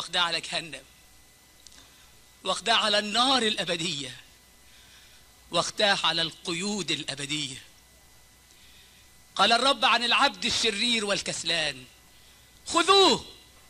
واخداه على جهنم واخداه على النار الأبدية واخداه على القيود الأبدية قال الرب عن العبد الشرير والكسلان خذوه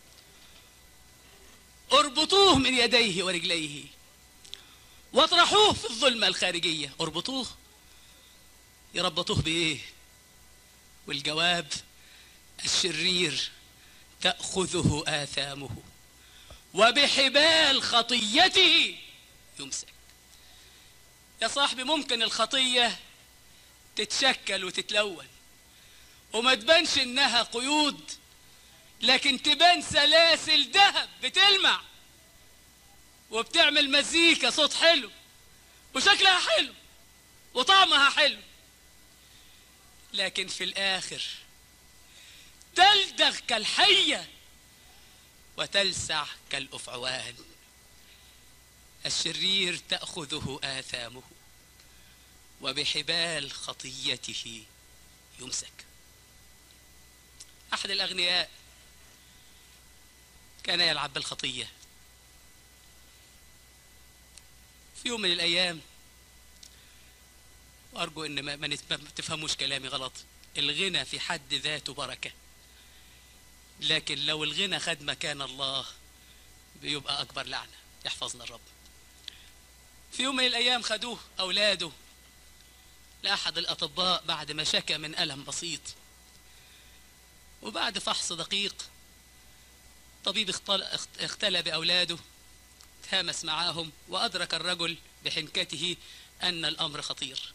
اربطوه من يديه ورجليه واطرحوه في الظلمة الخارجية اربطوه يربطوه بإيه والجواب الشرير تأخذه آثامه وبحبال خطيته يمسك يا صاحبي ممكن الخطية تتشكل وتتلون وما تبانش انها قيود لكن تبان سلاسل ذهب بتلمع وبتعمل مزيكا صوت حلو وشكلها حلو وطعمها حلو لكن في الاخر تلدغ كالحيه وتلسع كالافعوان الشرير تاخذه اثامه وبحبال خطيته يمسك احد الاغنياء كان يلعب بالخطيه في يوم من الايام وارجو ان ما, ما تفهموش كلامي غلط الغنى في حد ذاته بركه لكن لو الغنى خد مكان الله بيبقى اكبر لعنه يحفظنا الرب في يوم من الايام خدوه اولاده لاحد الاطباء بعد ما شكى من الم بسيط وبعد فحص دقيق طبيب اختلى باولاده تهامس معاهم وادرك الرجل بحنكته ان الامر خطير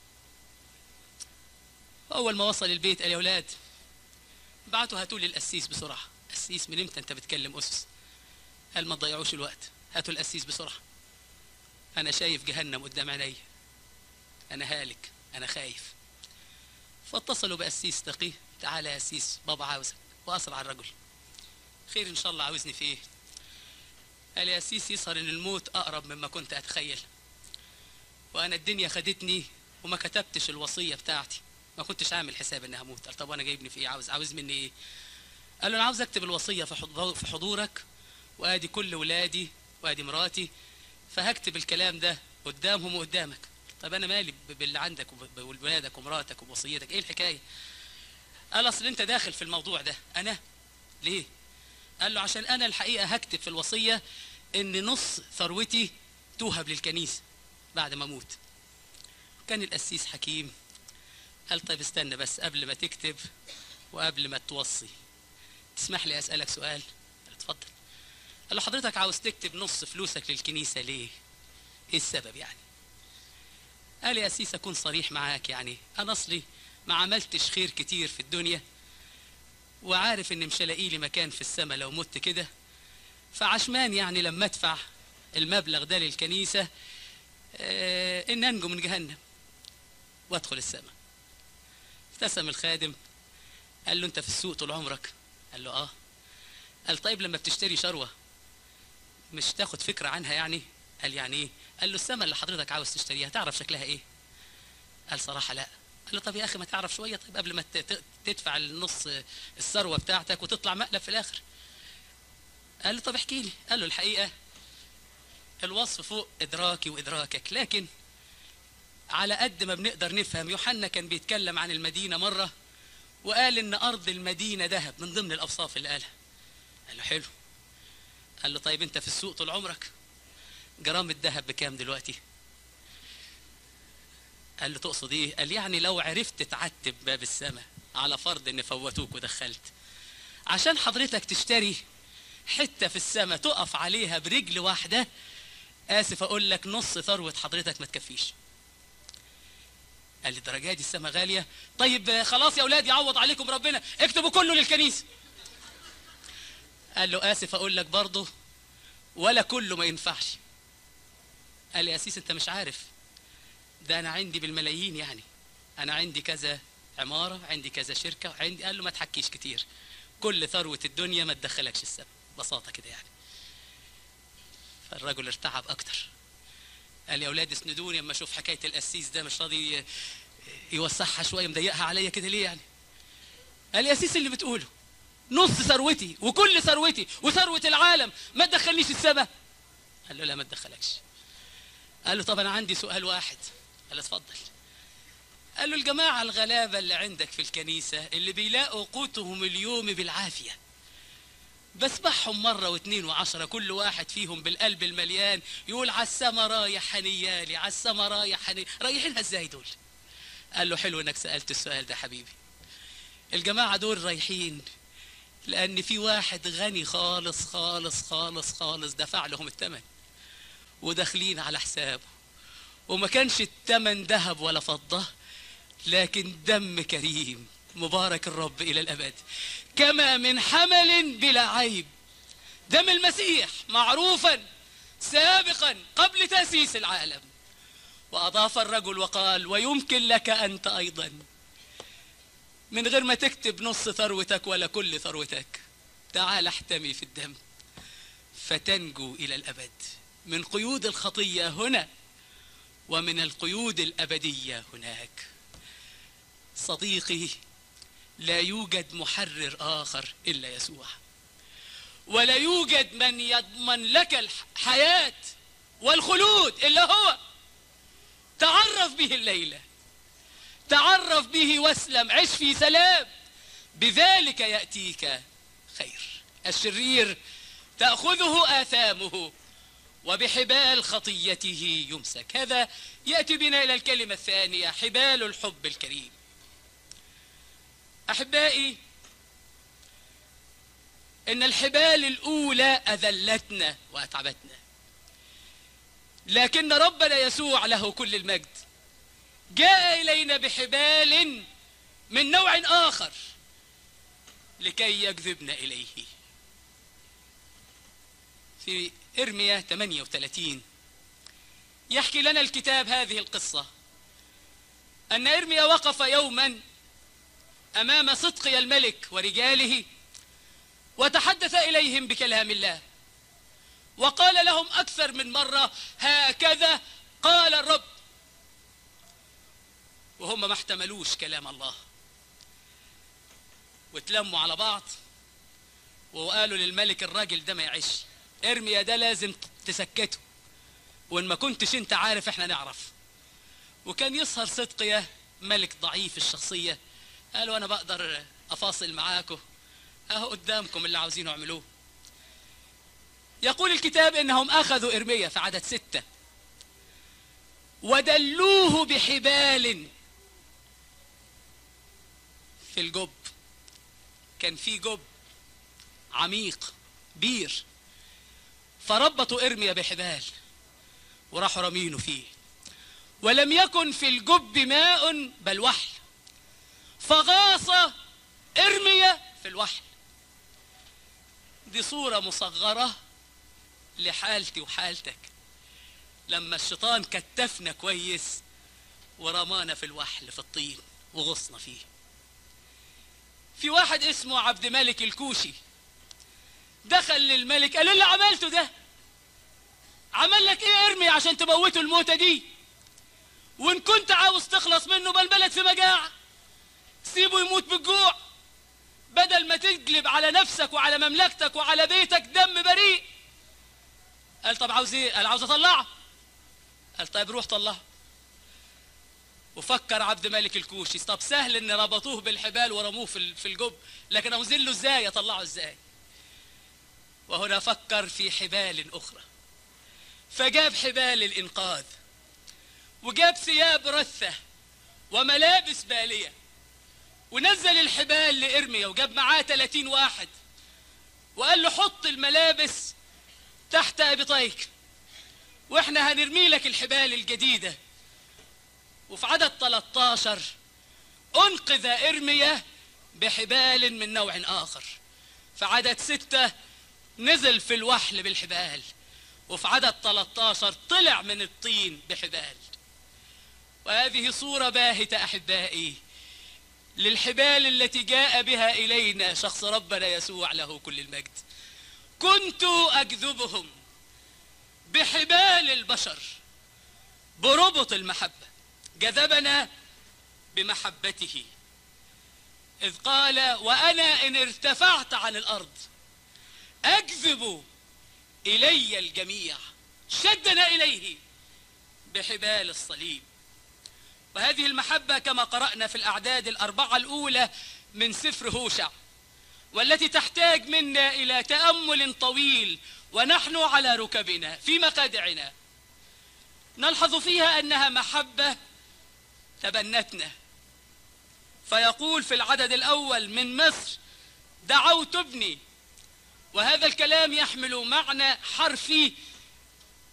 اول ما وصل البيت قال يا اولاد بعتوا هاتوا لي القسيس بسرعه قسيس من امتى انت بتكلم اسس قال ما تضيعوش الوقت هاتوا القسيس بسرعه انا شايف جهنم قدام عيني انا هالك انا خايف فاتصلوا بقسيس تقي تعالى يا قسيس بابا عاوزك واسرع الرجل خير ان شاء الله عاوزني في ايه قال يا قسيس يظهر ان الموت اقرب مما كنت اتخيل وانا الدنيا خدتني وما كتبتش الوصيه بتاعتي ما كنتش عامل حساب اني هموت قال طب وانا جايبني في ايه عاوز عاوز مني ايه قال له انا عاوز اكتب الوصيه في في حضورك وادي كل ولادي وادي مراتي فهكتب الكلام ده قدامهم وقدامك طب انا مالي باللي عندك وولادك ومراتك ووصيتك ايه الحكايه قال اصل انت داخل في الموضوع ده انا ليه قال له عشان انا الحقيقه هكتب في الوصيه ان نص ثروتي توهب للكنيسه بعد ما اموت كان القسيس حكيم قال طيب استنى بس قبل ما تكتب وقبل ما توصي تسمح لي اسالك سؤال قال اتفضل قال له حضرتك عاوز تكتب نص فلوسك للكنيسه ليه ايه السبب يعني قال يا سيس اكون صريح معاك يعني انا اصلي ما عملتش خير كتير في الدنيا وعارف ان مش هلاقي لي مكان في السماء لو مت كده فعشمان يعني لما ادفع المبلغ ده للكنيسه آه ان انجو من جهنم وادخل السماء ابتسم الخادم قال له انت في السوق طول عمرك قال له اه قال طيب لما بتشتري شروه مش تاخد فكره عنها يعني قال يعني ايه قال له السماء اللي حضرتك عاوز تشتريها تعرف شكلها ايه قال صراحه لا قال له طب يا اخي ما تعرف شويه طيب قبل ما تدفع النص الثروه بتاعتك وتطلع مقلب في الاخر قال له طب احكي لي قال له الحقيقه الوصف فوق ادراكي وادراكك لكن على قد ما بنقدر نفهم يوحنا كان بيتكلم عن المدينه مره وقال ان ارض المدينه ذهب من ضمن الاوصاف اللي قالها قال له حلو قال له طيب انت في السوق طول عمرك جرام الذهب بكام دلوقتي قال له تقصد ايه قال يعني لو عرفت تعتب باب السماء على فرض ان فوتوك ودخلت عشان حضرتك تشتري حته في السماء تقف عليها برجل واحده اسف اقول لك نص ثروه حضرتك ما تكفيش قال لي الدرجه دي السماء غاليه طيب خلاص يا اولاد يعوض عليكم ربنا اكتبوا كله للكنيسه قال له اسف اقول لك برضه ولا كله ما ينفعش قال لي يا سيس انت مش عارف ده انا عندي بالملايين يعني انا عندي كذا عماره عندي كذا شركه عندي قال له ما تحكيش كتير كل ثروه الدنيا ما تدخلكش السماء ببساطه كده يعني فالرجل ارتعب اكتر قال يا اولاد اسندوني اما اشوف حكايه القسيس ده مش راضي يوسعها شويه مضيقها عليا كده ليه يعني قال يا سيس اللي بتقوله نص ثروتي وكل ثروتي وثروة العالم ما تدخلنيش السبا قال له لا ما تدخلكش قال له طب انا عندي سؤال واحد قال له اتفضل قال له الجماعة الغلابة اللي عندك في الكنيسة اللي بيلاقوا قوتهم اليوم بالعافية بسمعهم مرة واثنين وعشرة كل واحد فيهم بالقلب المليان يقول على السما رايح هنيالي على السما رايح هني رايحينها ازاي دول قال له حلو انك سألت السؤال ده حبيبي الجماعة دول رايحين لأن في واحد غني خالص خالص خالص خالص دفع لهم الثمن وداخلين على حسابه وما كانش الثمن ذهب ولا فضة لكن دم كريم مبارك الرب إلى الأبد كما من حمل بلا عيب دم المسيح معروفا سابقا قبل تأسيس العالم وأضاف الرجل وقال ويمكن لك أنت أيضا من غير ما تكتب نص ثروتك ولا كل ثروتك تعال احتمي في الدم فتنجو إلى الأبد من قيود الخطية هنا ومن القيود الأبدية هناك صديقي لا يوجد محرر آخر إلا يسوع ولا يوجد من يضمن لك الحياة والخلود إلا هو تعرف به الليلة تعرف به واسلم عش في سلام بذلك يأتيك خير الشرير تأخذه آثامه وبحبال خطيته يمسك هذا يأتي بنا إلى الكلمة الثانية حبال الحب الكريم أحبائي إن الحبال الأولى أذلتنا وأتعبتنا لكن ربنا يسوع له كل المجد جاء إلينا بحبال من نوع آخر لكي يجذبنا إليه في إرميا 38 يحكي لنا الكتاب هذه القصة أن إرميا وقف يوما أمام صدقي الملك ورجاله وتحدث إليهم بكلام الله وقال لهم أكثر من مرة هكذا قال الرب وهم ما احتملوش كلام الله واتلموا على بعض وقالوا للملك الراجل ده ما يعيش ارمي ده لازم تسكته وان ما كنتش انت عارف احنا نعرف وكان يسهر صدقية ملك ضعيف الشخصية قالوا انا بقدر افاصل معاكم اهو قدامكم اللي عاوزينه اعملوه يقول الكتاب انهم اخذوا ارميا في عدد ستة ودلوه بحبال في الجب كان في جب عميق بير فربطوا ارميا بحبال وراحوا رمينه فيه ولم يكن في الجب ماء بل وحل فغاص ارميا في الوحل دي صورة مصغرة لحالتي وحالتك لما الشيطان كتفنا كويس ورمانا في الوحل في الطين وغصنا فيه في واحد اسمه عبد ملك الكوشي دخل للملك قال له اللي عملته ده عمل لك ايه ارمي عشان تموته الموتة دي وان كنت عاوز تخلص منه بالبلد في مجاعة سيبه يموت بالجوع بدل ما تجلب على نفسك وعلى مملكتك وعلى بيتك دم بريء قال طب عاوز ايه قال عاوز اطلعه قال طيب روح طلعه وفكر عبد ملك الكوشي طب سهل ان ربطوه بالحبال ورموه في في الجب لكن اوزن له ازاي اطلعه ازاي وهنا فكر في حبال اخرى فجاب حبال الانقاذ وجاب ثياب رثه وملابس باليه ونزل الحبال لارميا وجاب معاه 30 واحد وقال له حط الملابس تحت ابطيك واحنا هنرمي لك الحبال الجديده وفي عدد 13 انقذ ارميا بحبال من نوع اخر في عدد ستة نزل في الوحل بالحبال وفي عدد 13 طلع من الطين بحبال وهذه صورة باهتة أحبائي للحبال التي جاء بها إلينا شخص ربنا يسوع له كل المجد كنت أجذبهم بحبال البشر بربط المحبة جذبنا بمحبته إذ قال وأنا إن ارتفعت عن الأرض أجذب إلي الجميع شدنا إليه بحبال الصليب وهذه المحبة كما قرأنا في الأعداد الأربعة الأولى من سفر هوشع والتي تحتاج منا إلى تأمل طويل ونحن على ركبنا في مقادعنا نلحظ فيها أنها محبة تبنتنا فيقول في العدد الأول من مصر دعوت ابني وهذا الكلام يحمل معنى حرفي